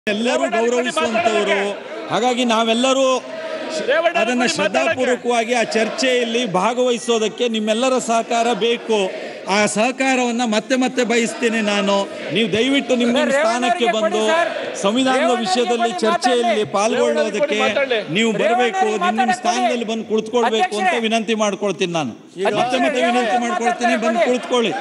ಎಲ್ಲರೂ ಗೌರವಿಸುವಂತವರು ಹಾಗಾಗಿ ನಾವೆಲ್ಲರೂ ಅದನ್ನ ಶ್ರದ್ಧಾಪೂರ್ವಕವಾಗಿ ಆ ಚರ್ಚೆಯಲ್ಲಿ ಭಾಗವಹಿಸೋದಕ್ಕೆ ನಿಮ್ಮೆಲ್ಲರ ಸಹಕಾರ ಬೇಕು ಆ ಸಹಕಾರವನ್ನ ಮತ್ತೆ ಮತ್ತೆ ಬಯಸ್ತೇನೆ ನಾನು ನೀವು ದಯವಿಟ್ಟು ನಿಮ್ಮ ನಿಮ್ಮ ಸ್ಥಾನಕ್ಕೆ ಬಂದು ಸಂವಿಧಾನದ ವಿಷಯದಲ್ಲಿ ಚರ್ಚೆಯಲ್ಲಿ ಪಾಲ್ಗೊಳ್ಳುವುದಕ್ಕೆ ನೀವು ಬರಬೇಕು ನಿಮ್ಮ ನಿಮ್ಮ ಸ್ಥಾನದಲ್ಲಿ ಬಂದು ಕುಳಿತುಕೊಳ್ಬೇಕು ಅಂತ ವಿನಂತಿ ಮಾಡ್ಕೊಳ್ತೀನಿ ನಾನು ಮತ್ತೆ ಮತ್ತೆ ವಿನಂತಿ ಮಾಡ್ಕೊಳ್ತೀನಿ ಬಂದು ಕುಳಿತುಕೊಳ್ಳಿ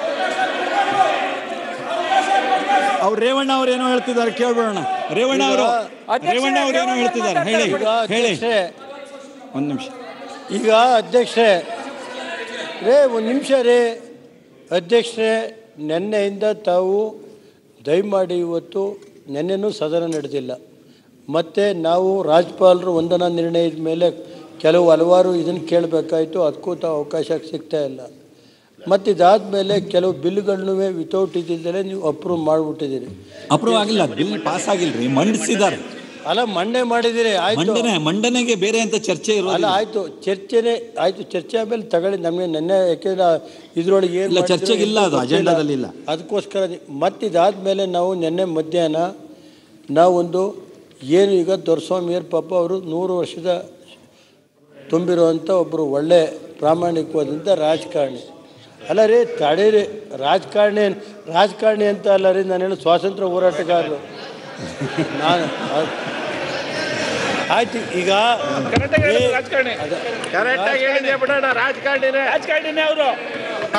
ಅವ್ರು ರೇವಣ್ಣ ಅವ್ರು ಏನೋ ಹೇಳ್ತಿದ್ದಾರೆ ಕೇಳ್ಬೇಡ ರೇವಣ್ಣ ಅವರು ರೇವಣ್ಣ ಅವ್ರು ಏನೋ ಹೇಳ್ತಿದ್ದಾರೆ ಹೇಳಿ ಹೇಳಿ ಅಧ್ಯಕ್ಷರೇ, ಒಂದು ನಿಮಿಷ ಈಗ ಅಧ್ಯಕ್ಷರೇ ರೇ ಒಂದು ನಿಮಿಷ ರೇ ಅಧ್ಯಕ್ಷರೇ ನಿನ್ನೆಯಿಂದ ತಾವು ದಯಮಾಡಿ ಇವತ್ತು ನಿನ್ನೆನೂ ಸದನ ನಡೆದಿಲ್ಲ ಮತ್ತು ನಾವು ರಾಜ್ಯಪಾಲರು ವಂದನಾ ನಿರ್ಣಯದ ಮೇಲೆ ಕೆಲವು ಹಲವಾರು ಇದನ್ನು ಕೇಳಬೇಕಾಯಿತು ಅದಕ್ಕೂ ತಾವು ಅವಕಾಶ ಸಿಗ್ತಾ ಇಲ್ಲ ಮತ್ತು ಇದಾದಮೇಲೆ ಕೆಲವು ಬಿಲ್ಗಳನ್ನೂ ವಿತೌಟ್ ಇದ್ದಿದ್ದಲೇ ನೀವು ಅಪ್ರೂವ್ ಮಾಡಿಬಿಟ್ಟಿದ್ದೀರಿ ಅಪ್ರೂವ್ ಆಗಿಲ್ಲ ಬಿಲ್ ಪಾಸ್ ಆಗಿಲ್ರಿ ಮಂಡಿಸಿದ್ದಾರೆ ಅಲ್ಲ ಮಂಡನೆ ಮಾಡಿದ್ದೀರಿ ಆಯಿತು ಮಂಡನೆ ಮಂಡನೆಗೆ ಬೇರೆ ಅಂತ ಚರ್ಚೆ ಅಲ್ಲ ಇರೋಲ್ಲ ಆಯ್ತು ಚರ್ಚೆನೆ ಆಯ್ತು ಚರ್ಚೆ ಆಮೇಲೆ ತಗೊಳ್ಳಿ ನಮಗೆ ನೆನ್ನೆ ಯಾಕೆಂದ್ರೆ ಇದ್ರೊಳಗೆ ಏನು ಇಲ್ಲ, ಚರ್ಚೆಗಿಲ್ಲ ಅದು, ಅಜೆಂಡಾದಲ್ಲಿ ಇಲ್ಲ. ಅದಕ್ಕೋಸ್ಕರ ಮತ್ತಿದಾದ್ಮೇಲೆ ನಾವು ನಿನ್ನೆ ಮಧ್ಯಾಹ್ನ ನಾವೊಂದು ಏನು ಈಗ ದೊರೆಸ್ವಾಮಿಯರ್ ಪಾಪ ಅವರು ನೂರು ವರ್ಷದ ತುಂಬಿರುವಂಥ ಒಬ್ಬರು ಒಳ್ಳೆ ಪ್ರಾಮಾಣಿಕವಾದಂಥ ರಾಜಕಾರಣಿ ಅಲ್ಲ ರೀ ತಡೀರಿ ರಾಜಕಾರಣಿ ರಾಜಕಾರಣಿ ಅಂತ ಅಲ್ಲ ರೀ ನಾನು ಹೇಳಿ ಸ್ವಾತಂತ್ರ್ಯ ಹೋರಾಟಗಾರರು ನಾನು ಅದ್- ಆಯ್ತು ಈಗ ಏ, ಅದ- ಕರೆಕ್ಟಾಗಿ ಹೇಳಿದೆ ಬಿಡೋಣ ರಾಜಕಾರಣಿನೇ ರಾಜಕಾರಣಿನೇ ಅವರು ಏ,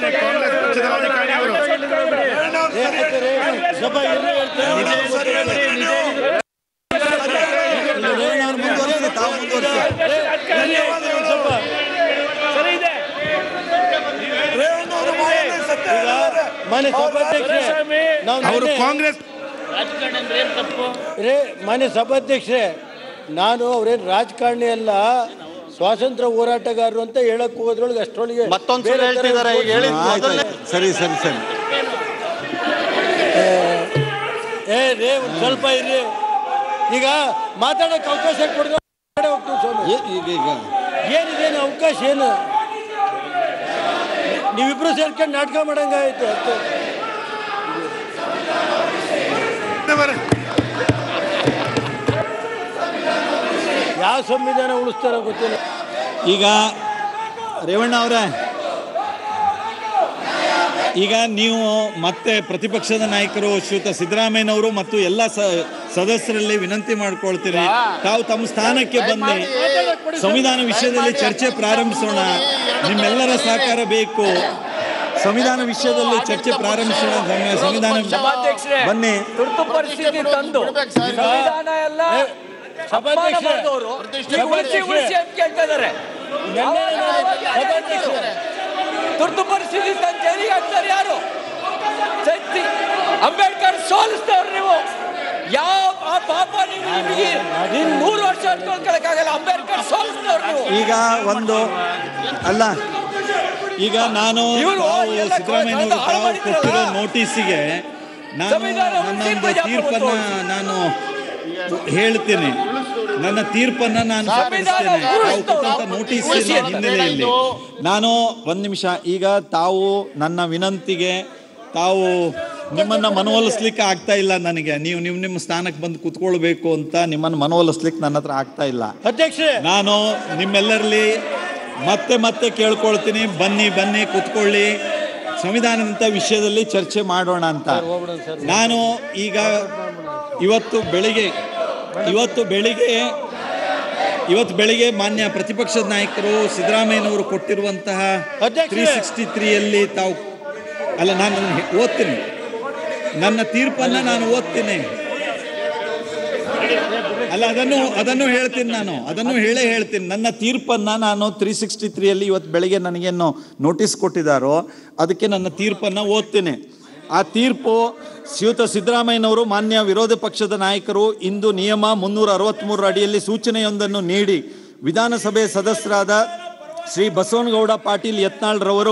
ಆಯ್ತು ರೀ, ಸ್ವಲ್ಪ ಇರ್ರಿ ಹೇಳ್ತೀನಿ. ರೇವಣ್ಣ ಅವ್ರು ಮುಂದುವರಿಸಿ, ತಾವು ಮುಂದುವರಿಸಿ. ಸರಿ ಇದೆ ಮಾನ್ಯ ಸಭಾಧ್ಯಕ್ಷರೇ ನಾವು ಅವರು ನಿನ್ನೆ- ಕಾಂಗ್ರೆಸ್ ರೇ ಮಾನ್ಯ ಸಭಾಧ್ಯಕ್ಷರೇ ನಾನು ಅವ್ರೇನು ರಾಜಕಾರಣಿ ಅಲ್ಲ ಸ್ವಾತಂತ್ರ್ಯ ಹೋರಾಟಗಾರರು ಅಂತ ಹೇಳಕ್ ಹೋದ್ರೊಳಗೆ ಅಷ್ಟರೊಳಗೆ ಮತ್ತೊಂದ್ ಬೇರೆ ಸುಳ್ಳು ಥರ ಹೇಳ್ತಿದ್ದಾರೆ, ಈಗ ಹೇಳಿದ್ ಹಾ, ಆಯ್ತು, ಆಯ್ತು. ಸರಿ ಸರಿ ಸರಿ ಏ ರೇ ಒಂದು ಸ್ವಲ್ಪ ಇರ್ರಿ ಈಗ ಮಾತಾಡೋಕೆ ಅವಕಾಶ ಕೊಡದೆ ಹೋಗ್ತೀವಿ ಸ್ವಾಮಿ ಏ- ಈಗ ಈಗ ಏನಿದೇನು ಅವಕಾಶ ಏನು ನೀವಿಬ್ರು ಸೇರ್ಕೊಂಡು ನಾಟಕ ಮಾಡಂಗಾಯ್ತು ಅಷ್ಟೇ ಯಾವ ಸಂವಿಧಾನ ಉಳಿಸ್ತಾರೋ ಗೊತ್ತಿಲ್ಲ ಈಗ ರೇವಣ್ಣ ಅವರೇ ಈಗ ನೀವು ಮತ್ತೆ ಪ್ರತಿಪಕ್ಷದ ನಾಯಕರು ಶ್ರೀಯುತ ಸಿದ್ದರಾಮಯ್ಯನವರು ಮತ್ತು ಎಲ್ಲ ಸ- ಸದಸ್ಯರಲ್ಲಿ ವಿನಂತಿ ಮಾಡ್ಕೊಳ್ತೀರಿ ತಾವು ತಮ್ಮ ಸ್ಥಾನಕ್ಕೆ ಬಂದು ಸಂವಿಧಾನ ವಿಷಯದಲ್ಲಿ ಚರ್ಚೆ ಪ್ರಾರಂಭಿಸೋಣ ನಿಮ್ಮೆಲ್ಲರ ಸಹಕಾರ ಬೇಕು ಸಂವಿಧಾನ ವಿಷಯದಲ್ಲಿ ಚರ್ಚೆ ಪ್ರಾರಂಭಿಸೋಣ ಸಂವಿ- ಸಂವಿಧಾನ ಸಭಾಧ್ಯಕ್ಷರೇ ಬನ್ನಿ ತುರ್ತು ಪರಿಸ್ಥಿತಿ ತಂದು ಸಂವಿಧಾನ ಎಲ್ಲ ಅಪಮಾನ ಮಾಡಿದವರು ಈಗ ಉಳಿಸಿ ಉಳಿಸಿ ಅಂತ ಕೇಳ್ತಾ ಇದ್ದಾರೆ ಅವಾಗ ಅವಾಗ ಹೇಳ್ತಾರೆ. ತುರ್ತು ಪರಿಸ್ಥಿತಿ ತಂದು ಜೈಲಿಗೆ ಹಾಕ್ತಾರೆ ಯಾರು ಸತ್ತಿ ಅಂಬೇಡ್ಕರ್ ಸೋಲಿಸ್ತವ್ರು ನೀವು ಯಾವ ಆ ಪಾಪ ನೀವು ನಿಮಗೆ ಇನ್ನು ನೂರು ವರ್ಷ ಅನ್ಕೊಳ್ಕೊಳಕ್ಕಾಗಲ್ಲ ಅಂಬೇಡ್ಕರ್ ಸೋಲಿಸ್ತವ್ರು ನೀವು ಈಗ ಒಂದು ಅಲ್ಲ ಈಗ ನಾನು ಇವ್ರು ತಾವು ಎಲ್ಲ ಸಿದ್ದರಾಮಯ್ಯನವರು ಹಾಳು ತಾವು ಮಾಡಿದ್ರಲ್ಲ? ಕೊಟ್ಟಿರೋ ನೋಟಿಸಿಗೆ ನಾನು ಸಂವಿಧಾನ ನನ್ನ ತೀರ್ಪು ಒಂದು ಯಾಕೆ ತೀರ್ಪನ್ನ ಬಂತು? ನಾನು ಹೇಳ್ತೀನಿ ನನ್ನ ತೀರ್ಪನ್ನ ನಾನು ಸಂವಿಧಾನ ಪ್ರಕಟಿಸ್ತೇನೆ ತಾವು ಉಳಿಸ್ತು. ಕೊಟ್ಟಂತ ನೋಟಿಸಿನ ಹಿನ್ನೆಲೆಯಲ್ಲಿ ನಾನು ಒಂದು ನಿಮಿಷ ಈಗ ತಾವು ನನ್ನ ವಿನಂತಿಗೆ ತಾವು ನಿಮ್ಮನ್ನ ಮನವೊಲಿಸ್ಲಿಕ್ಕೆ ಆಗ್ತಾ ಇಲ್ಲ ನನಗೆ ನೀವು ನಿಮ್ಮ ನಿಮ್ಮ ಸ್ಥಾನಕ್ಕೆ ಬಂದು ಕುತ್ಕೊಳ್ಬೇಕು ಅಂತ ನಿಮ್ಮನ್ನು ಮನವೊಲಿಸ್ಲಿಕ್ಕೆ ನನ್ನ ಹತ್ರ ಆಗ್ತಾ ಇಲ್ಲ ಅಧ್ಯಕ್ಷರೇ ನಾನು ನಿಮ್ಮೆಲ್ಲರಲ್ಲಿ ಮತ್ತೆ ಮತ್ತೆ ಕೇಳ್ಕೊಳ್ತೀನಿ ಬನ್ನಿ ಬನ್ನಿ ಕುತ್ಕೊಳ್ಳಿ ಸಂವಿಧಾನದಂಥ ವಿಷಯದಲ್ಲಿ ಚರ್ಚೆ ಮಾಡೋಣ ಅಂತ ನಾನು ಈಗ ಇವತ್ತು ಬೆಳಿಗ್ಗೆ ಇವತ್ತು ಬೆಳಿಗ್ಗೆ ಇವತ್ತು ಬೆಳಿಗ್ಗೆ ಮಾನ್ಯ ಪ್ರತಿಪಕ್ಷದ ನಾಯಕರು ಸಿದ್ದರಾಮಯ್ಯನವರು ಕೊಟ್ಟಿರುವಂತಹ ಅಧ್ಯಕ್ಷರೇ. ತ್ರೀ ಸಿಕ್ಸ್ಟಿ ತ್ರೀಯಲ್ಲಿ ತಾವು ಅಲ್ಲ ನಾನು ಅದನ್ನ ಹೇ- ಓದ್ತೀನಿ ನನ್ನ ತೀರ್ಪನ್ನ ನಾನು ಓದ್ತೀನಿ ಅಲ್ಲ ಅದನ್ನು ಅದನ್ನು ಹೇಳ್ತೀನಿ ನಾನು ಅದನ್ನು ಹೇಳೇ ಹೇಳ್ತೀನಿ ನನ್ನ ತೀರ್ಪನ್ನ ನಾನು ತ್ರೀ ಸಿಕ್ಸ್ಟಿ ತ್ರೀಯಲ್ಲಿ ಇವತ್ತು ಬೆಳಿಗ್ಗೆ ನನಗೇನು ನೋಟಿಸ್ ಕೊಟ್ಟಿದ್ದಾರೋ ಅದಕ್ಕೆ ನನ್ನ ತೀರ್ಪನ್ನ ಓದ್ತೀನಿ ಆ ತೀರ್ಪು ಶ್ರೀಯುತ ಸಿದ್ದರಾಮಯ್ಯನವರು ಮಾನ್ಯ ವಿರೋಧ ಪಕ್ಷದ ನಾಯಕರು ಇಂದು ನಿಯಮ ಮುನ್ನೂರ ಅರವತ್ತ್ಮೂರರ ಅಡಿಯಲ್ಲಿ ಸೂಚನೆಯೊಂದನ್ನು ನೀಡಿ ವಿಧಾನಸಭೆ ಸದಸ್ಯರಾದ ಶ್ರೀ ಬಸವನಗೌಡ ಪಾಟೀಲ್ ಯತ್ನಾಳ್ ರವರು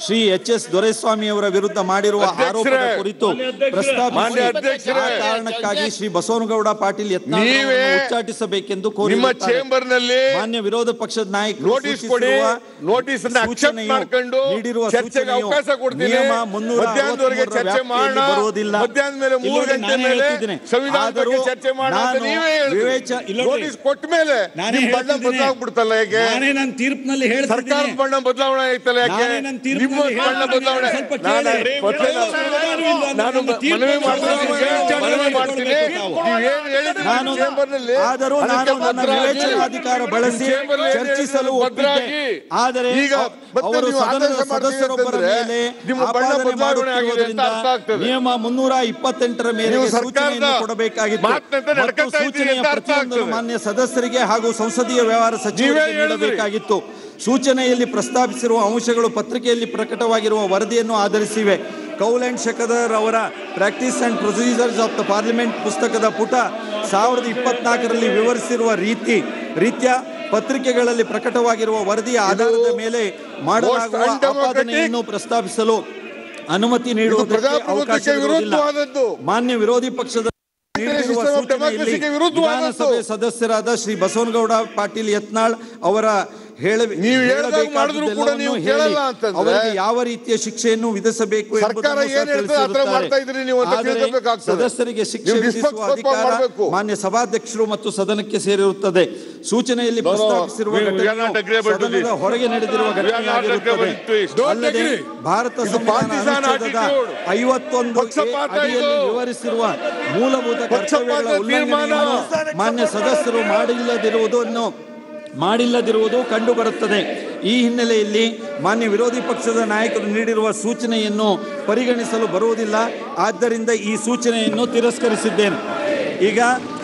ಶ್ರೀ ಎಚ್ ಎಸ್ ದೊರೆಸ್ವಾಮಿ ಅವರ ವಿರುದ್ಧ ಮಾಡಿರುವ ಆರೋಪದ ಅಧ್ಯಕ್ಷರೇ, ಕುರಿತು ಮಾನ್ಯ ಪ್ರಸ್ತಾಪಿಸಿ ಅಧ್ಯಕ್ಷರೇ, ಆ ಕಾರಣಕ್ಕಾಗಿ ಶ್ರೀ ಬಸವನಗೌಡ ಪಾಟೀಲ್ ಯತ್ನಾಳ್ ನೀವೇ ಅವರನ್ನು ಉಚ್ಚಾಟಿಸಬೇಕೆಂದು ನಿಮ್ಮ ಕೋರಿರುತ್ತಾರೆ. ಚೇಂಬರ್ ನಲ್ಲಿ ಮಾನ್ಯ ವಿರೋಧ ಪಕ್ಷದ ನಾಯಕರು ನೋಟಿಸ್ ಕೊಡಿ ಸೂಚಿಸಿರುವ ನೋಟಿಸ್ ಅನ್ನ ಅಕ್ಸೆಪ್ಟ್ ಸೂಚನೆಯು ಮಾಡ್ಕೊಂಡು ನೀಡಿರುವ ಚರ್ಚೆಗೆ ಸೂಚನೆಯು ಅವಕಾಶ ಕೊಡ್ತೀನಿ ನಿಯಮ ಮುನ್ನೂರ ಮಧ್ಯಾಹ್ನದವರೆಗೆ ಅರವತ್ಮೂರರ ಚರ್ಚೆ ಮಾಡೋಣ ವ್ಯಾಪ್ತಿಯಲ್ಲಿ ಬರುವುದಿಲ್ಲ. ಮಧ್ಯಾಹ್ನದ ಮೇಲೆ ಮೂರು ಇಲ್ಲೊಂದು ಗಂಟೆ ನಾನೇ ಮೇಲೆ ಹೇಳ್ತಿದ್ದೀನಿ. ಸಂವಿಧಾನದ ಬಗ್ಗೆ ಆದರೂ ಚರ್ಚೆ ಮಾಡೋಣ ಅಂತ ನಾನು ನೀವೇ ಹೇಳಿದ್ರಿ. ವಿವೇಚ- ಇಲ್ಲೊಂದು- ನೋಟಿಸ್ ಕೊಟ್ಟ ಮೇಲೆ ನಾನೇ ನಿಮ್ ಬಣ್ಣ ಹೇಳ್ತಿದ್ದೀನಿ. ಬದಲಾಗ್ಬಿಡ್ತಲ್ಲ ಹೇಗೆ ನಾನೇ ನನ್ನ ತೀರ್ಪಿನಲ್ಲಿ ಸರ್ಕಾರದ ಹೇಳ್ತಿದ್ದೀನಿ ಬಣ್ಣ ಬದಲಾವಣೆ ಆಯ್ತಲ್ಲ ಯಾಕೆ ನಾನೇ ನನ್ನ ತೀರ್ಪಿನಲ್ಲಿ ನಿಮ್ಮ ಬಣ್ಣ ಹೇಳ್ತಿದ್ದೀನಿ. ಬದಲಾವಣೆ ಸ್ವಲ್ಪ ನಾನು ಕೇಳಿ. ಮತ್ತೆ ನಾನು ನಾನು ನನ್ನ ತೀರ್ಪನ್ನು ಮನವಿ ಮಾಡ್ತೀನಿ ವಿಚಾರಣೆ ಮನವಿ ಮಾಡ್ತೀನಿ ತಾವು. ನೀವೇನು ಹೇಳಿದ್ರಿ ನಾನು ಚೇಂಬರ್ ನಲ್ಲಿ ಆದರೂ ನಾನು ಅದಕ್ಕೆ ನನ್ನ ಭದ್ರಾಗಿ ವಿವೇಚನಾಧಿಕಾರ ಬಳಸಿ ಚೇಂಬರ್ ಅಲ್ಲಿ ಏನ್ ಚರ್ಚಿಸಲು ಹೇಳಿದ್ರು ಒಪ್ಪಿದ್ದೆ ಭದ್ರಾಗಿ. ಆದರೆ ಈಗ ಅವ- ಮತ್ತೆ ಅವರು ನೀವು ಸದನದ ಆದೇಶ ಮಾಡ್ತೀವಿ ಸದಸ್ಯರೊಬ್ಬರ ಅಂತಂದ್ರೆ ಮೇಲೆ ನಿಮ್ಮ ಬಣ್ಣ ಆಪಾದನೆ ಬದಲಾವಣೆ ಆಗಿದೆ ಅಂತ ಮಾಡುತ್ತಿರುವುದರಿಂದ ಅರ್ಥ ಆಗ್ತದೆ. ನಿಯಮ ಮುನ್ನೂರ ಇಪ್ಪತ್ತೆಂಟರ ಮೇರೆಗೆ ನೀವು ಸರ್ಕಾರದ ಸೂಚನೆಯನ್ನು ಕೊಡಬೇಕಾಗಿತ್ತು ಮಾತಿನಂತೆ ಮತ್ತು ನಡ್ಕೊತಾ ಇದ್ದೀರಿ ಸೂಚನೆಯ ಅಂತ ಅರ್ಥ ಪ್ರತಿಯೊಂದನ್ನು ಆಗ್ತದೆ. ಮಾನ್ಯ ಸದಸ್ಯರಿಗೆ ಹಾಗೂ ಸಂಸದೀಯ ವ್ಯವಹಾರ ಸಚಿವರಿಗೆ ನೀವೇ ಹೇಳಿದ್ರಿ. ನೀಡಬೇಕಾಗಿತ್ತು ಸೂಚನೆಯಲ್ಲಿ ಪ್ರಸ್ತಾಪಿಸಿರುವ ಅಂಶಗಳು ಪತ್ರಿಕೆಯಲ್ಲಿ ಪ್ರಕಟವಾಗಿರುವ ವರದಿಯನ್ನು ಆಧರಿಸಿವೆ ಕೌಲ್ ಅಂಡ್ ಶಕದರ್ ಅವರ practice and procedures of the parliament ಪುಸ್ತಕದ ಪುಟ ಸಾವಿರದ ಇಪ್ಪತ್ನಾಲ್ಕರಲ್ಲಿ ವಿವರಿಸಿರುವ ರೀತಿ ರೀತ್ಯ ಪತ್ರಿಕೆಗಳಲ್ಲಿ ಪ್ರಕಟವಾಗಿರುವ ವರದಿಯ ಆಧಾರದ ಮೇಲೆ ಮಾಡಲಾಗುವ most undemocratic. ಆಪಾದನೆಯನ್ನು ಪ್ರಸ್ತಾಪಿಸಲು ಅನುಮತಿ ನೀಡುವುದಕ್ಕೆ ಪ್ರಜಾಪ್ರಭುತ್ವಕ್ಕೆ ಅವಕಾಶವಿರುವುದಿಲ್ಲ ವಿರುದ್ಧವಾದದ್ದು. ಮಾನ್ಯ ವಿರೋಧಿ ಪಕ್ಷದ ನೀಡಿರುವ System of ಸೂಚನೆಯಲ್ಲಿ democracy ಗೆ ವಿರುದ್ಧವಾದದ್ದು. ವಿಧಾನಸಭೆ ಸದಸ್ಯರಾದ ಶ್ರೀ ಬಸವನಗೌಡ ಪಾಟೀಲ್ ಯತ್ನಾಳ್ ಅವರ ಹೇಳ ನೀವು ಹೇಳ್ದಾಗ ಮಾಡಿದ್ರು ಕೂಡ ನೀವು ಹೇಳಬೇಕಾದ್ದೆಲ್ಲವನ್ನೂ ಕೇಳಲ್ಲ ಹೇಳಿ ಅಂತಂದ್ರೆ ಅವರಿಗೆ ಯಾವ ರೀತಿಯ ಶಿಕ್ಷೆಯನ್ನು ವಿಧಿಸಬೇಕು ಸರ್ಕಾರ ಎಂಬುದನ್ನು ಸಹ ಏನ್ ಹೇಳ್ತದೆ ಆ ಥರ ತಿಳಿಸಿರುತ್ತಾರೆ. ಮಾಡ್ತಾ ಇದ್ದೀರಿ ನೀವು ಅಂತ ಆದರೆ ತಿಳ್ಕೊಬೇಕಾಗ್ತದೆ. ಸದಸ್ಯರಿಗೆ ಶಿಕ್ಷೆ ನೀವು ವಿಧಿಸುವ ನಿಷ್ಪಕ್ಷಪಾತ ಅಧಿಕಾರ ಮಾಡಬೇಕು. ಮಾನ್ಯ ಸಭಾಧ್ಯಕ್ಷರು ಮತ್ತು ಸದನಕ್ಕೆ ಸೇರಿರುತ್ತದೆ ಸೂಚನೆಯಲ್ಲಿ No, no, ಪ್ರಸ್ತಾಪಿಸಿರುವ we- we are ಘಟನೆಯು not agreeable to ಸದನದ this. ಹೊರಗೆ ನಡೆದಿರುವ We are not ಘಟನೆಯಾಗಿರುತ್ತದೆ agreeable to this. Don't ಅಲ್ಲದೆ agree. ಭಾರತ ಇದು ಸಂವಿಧಾನ partisan ಅನುಚ್ಛೇದದ attitude. ಐವತ್ತೊಂದು ಎ ಪಕ್ಷಪಾತ ಅಡಿಯಲ್ಲಿ ಇದು. ವಿವರಿಸಿರುವ ಮೂಲಭೂತ ಕರ್ತವ್ಯಗಳ ಪಕ್ಷಪಾತ ಉಲ್ಲಂಘನೆಯನ್ನು ತೀರ್ಮಾನ. ಮಾನ್ಯ ಸದಸ್ಯರು ಮಾಡಿಲ್ಲದಿರುವುದನ್ನು ಮಾಡಿಲ್ಲದಿರುವುದು ಕಂಡುಬರುತ್ತದೆ ಈ ಹಿನ್ನೆಲೆಯಲ್ಲಿ ಮಾನ್ಯ ವಿರೋಧಿ ಪಕ್ಷದ ನಾಯಕರು ನೀಡಿರುವ ಸೂಚನೆಯನ್ನು ಪರಿಗಣಿಸಲು ಬರುವುದಿಲ್ಲ ಆದ್ದರಿಂದ ಈ ಸೂಚನೆಯನ್ನು ತಿರಸ್ಕರಿಸಿದ್ದೇನೆ ಈಗ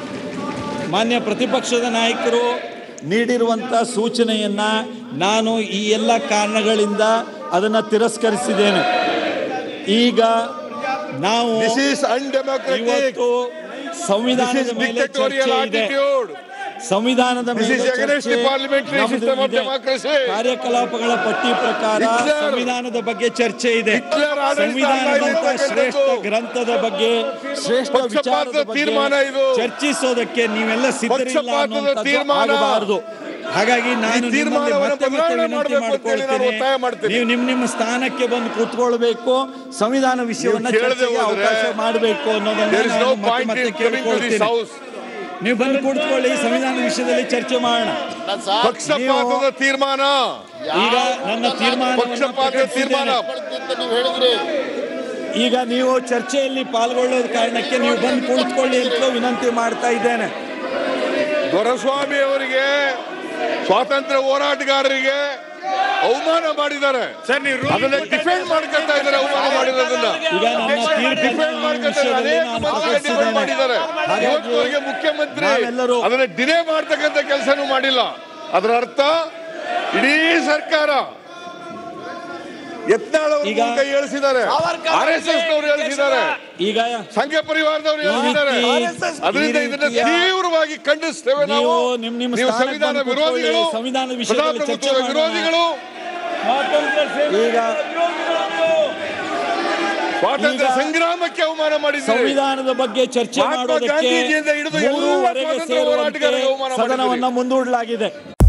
ಮಾನ್ಯ ಪ್ರತಿಪಕ್ಷದ ನಾಯಕರು ನೀಡಿರುವಂಥ ಸೂಚನೆಯನ್ನು ನಾನು ಈ ಎಲ್ಲ ಕಾರಣಗಳಿಂದ ಅದನ್ನು ತಿರಸ್ಕರಿಸಿದ್ದೇನೆ ಈಗ ನಾವು ದಿಸ್ ಈಸ್ ಅನ್ಡೆಮೋಕ್ರೆಟಿಕ್ ಇವತ್ತು ಸಂವಿಧಾನದ ಮೇಲೆ ಚರ್ಚೆ ಇದೆ ಸಂವಿಧಾನದ This ಮೇಲೆ is against ಚರ್ಚೆ the parliamentary ನಮ್ದು system of ಇದೆ. democracy. ಕಾರ್ಯಕಲಾಪಗಳ ಪಟ್ಟಿ ಪ್ರಕಾರ Hitler- ಸಂವಿಧಾನದ ಬಗ್ಗೆ ಚರ್ಚೆ ಇದೆ Hitler ಆಡಳಿತ ಸಂವಿಧಾನದಂತ ಆಡಳಿತ ಶ್ರೇಷ್ಠ ಕಟ್ಟದ್ದು. ಗ್ರಂಥದ ಬಗ್ಗೆ ಶ್ರೇಷ್ಠ ಪಕ್ಷಪಾತದ ವಿಚಾರದ ಬಗ್ಗೆ ತೀರ್ಮಾನ ಇದು. ಚರ್ಚಿಸೋದಕ್ಕೆ ನೀವೆಲ್ಲ ಸಿದ್ಧರಿಲ್ಲ ಪಕ್ಷಪಾತದ ಅನ್ನುವಂಥದ್ದು ತೀರ್ಮಾನ. ಆಗಬಾರದು ಹಾಗಾಗಿ ನಾನು ನಿಮ್ಮಲ್ಲಿ ತೀರ್ಮಾನವನ್ನು ಮತ್ತೆ ಮತ್ತೆ ಬದಲಾವಣೆ ವಿನಂತಿ ಮಾಡಬೇಕು ಅಂತ ಹೇಳಿ ನಾನು ಒತ್ತಾಯ ಮಾಡ್ಕೊಳ್ತೀನಿ ಮಾಡ್ತೀನಿ. ನೀವು ನಿಮ್ಮ ನಿಮ್ಮ ಸ್ಥಾನಕ್ಕೆ ಬಂದು ಕೂತ್ಕೊಳ್ಬೇಕು ಸಂವಿಧಾನ ವಿಷಯವನ್ನ ನೀವು ಕೇಳದೆ ಚರ್ಚೆಗೆ ಹೋದ್ರೆ ಅವಕಾಶ ಮಾಡಬೇಕು ಅನ್ನೋದನ್ನ There is no ನಾನು ಮತ್ತೆ point ಮತ್ತೆ in coming to this ಕೇಳ್ಕೊಳ್ತೀನಿ house. ನೀವು ಬಂದು ಕೂತ್ಕೊಳ್ಳಿ ಸಂವಿಧಾನ ವಿಷಯದಲ್ಲಿ ಚರ್ಚೆ ಮಾಡೋಣ ಪಕ್ಷಪಾತದ ತೀರ್ಮಾನ ಈಗ ನನ್ನ ತೀರ್ಮಾನವನ್ನು ಪಕ್ಷಪಾತದ ತೀರ್ಮಾನ ಪ್ರಕಟಿಸಿದ್ದೇನೆ. ಈಗ ನೀವು ಚರ್ಚೆಯಲ್ಲಿ ಪಾಲ್ಗೊಳ್ಳೋದ ಕಾರಣಕ್ಕೆ ನೀವು ಬಂದು ಕುಳಿತುಕೊಳ್ಳಿ ಅಂತ ವಿನಂತಿ ಮಾಡ್ತಾ ಇದ್ದೇನೆ ದೊರೆಸ್ವಾಮಿ ಅವರಿಗೆ ಸ್ವಾತಂತ್ರ್ಯ ಹೋರಾಟಗಾರರಿಗೆ ಅವಮಾನ ಮಾಡಿದ್ದಾರೆ ಅದನ್ನ ಡಿಫೆಂಡ್ ಮಾಡ್ಕೊತಾ ಇದ್ದಾರೆ ಅವಮಾನ ಮಾಡಿರೋದನ್ನ ಈಗ ನನ್ನ ತೀರ್ಪನ್ನು ಡಿಫೆಂಡ್ ಈ ಮಾಡ್ಕೊತಾರೆ ವಿಷಯದಲ್ಲಿ ಅನೇಕ ನಾನು ಮಂದಿ ಡಿಫೆಂಡ್ ಪ್ರಕಟಿಸಿದ್ದೇನೆ. ಮಾಡಿದ್ದಾರೆ ಹಾಗಾಗಿ ಇವತ್ತುವರೆಗೆ ಮುಖ್ಯಮಂತ್ರಿ ನಾವೆಲ್ಲರೂ ಅದನ್ನ ಡಿಲೇ ಮಾಡ್ತಕ್ಕಂಥ ಕೆಲಸನೂ ಮಾಡಿಲ್ಲ ಅದರ ಅರ್ಥ ಇಡೀ ಸರ್ಕಾರ ಯತ್ನಾಳ್ ಅವರು ಈಗ- ಕೈ ಹೇಳಿಸಿದ್ದಾರೆ ಆರ್ ಎಸ್ ಎಸ್ ನವರು ಹೇಳಿಸಿದ್ದಾರೆ ಈಗ ಸಂಘ ಪರಿವಾರದವರು ಈ ಹೇಳಿದ್ದಾರೆ ರೀತಿ- ಅದರಿಂದ ಈ ಇದನ್ನ ರೀತಿಯ- ತೀವ್ರವಾಗಿ ಖಂಡಿಸ್ತೇವೆ ನಾವು ನೀವು ನಿಮ್ ನಿಮ್ಮ ನೀವು ಸ್ಥಾನಕ್ಕೆ ಸಂವಿಧಾನ ಬಂದು ಕೂತ್ಕೊಳ್ಳಿ. ವಿರೋಧಿಗಳು ಸಂವಿಧಾನದ ವಿಷಯದಲ್ಲಿ ಚರ್ಚೆ ಪ್ರಜಾಪ್ರಭುತ್ವದ ಮಾಡೋಣ. ವಿರೋಧಿಗಳು ಈಗ ಸ್ವಾತಂತ್ರ್ಯ ಈಗ ಸಂಗ್ರಾಮಕ್ಕೆ ಅವಮಾನ ಮಾಡಿದ್ದೀರಿ ಸಂವಿಧಾನದ ಬಗ್ಗೆ ಚರ್ಚೆ ಮಹಾತ್ಮ ಮಾಡೋದಕ್ಕೆ ಗಾಂಧೀಜಿಯಿಂದ ಹಿಡಿದು ಎಲ್ಲ ಮೂರುವರೆಗೆ ಸ್ವಾತಂತ್ರ್ಯ ಸೇರುವಂತೆ ಹೋರಾಟಗಾರರಿಗೆ ಅವಮಾನ ಸದನವನ್ನ ಮುಂದೂಡಲಾಗಿದೆ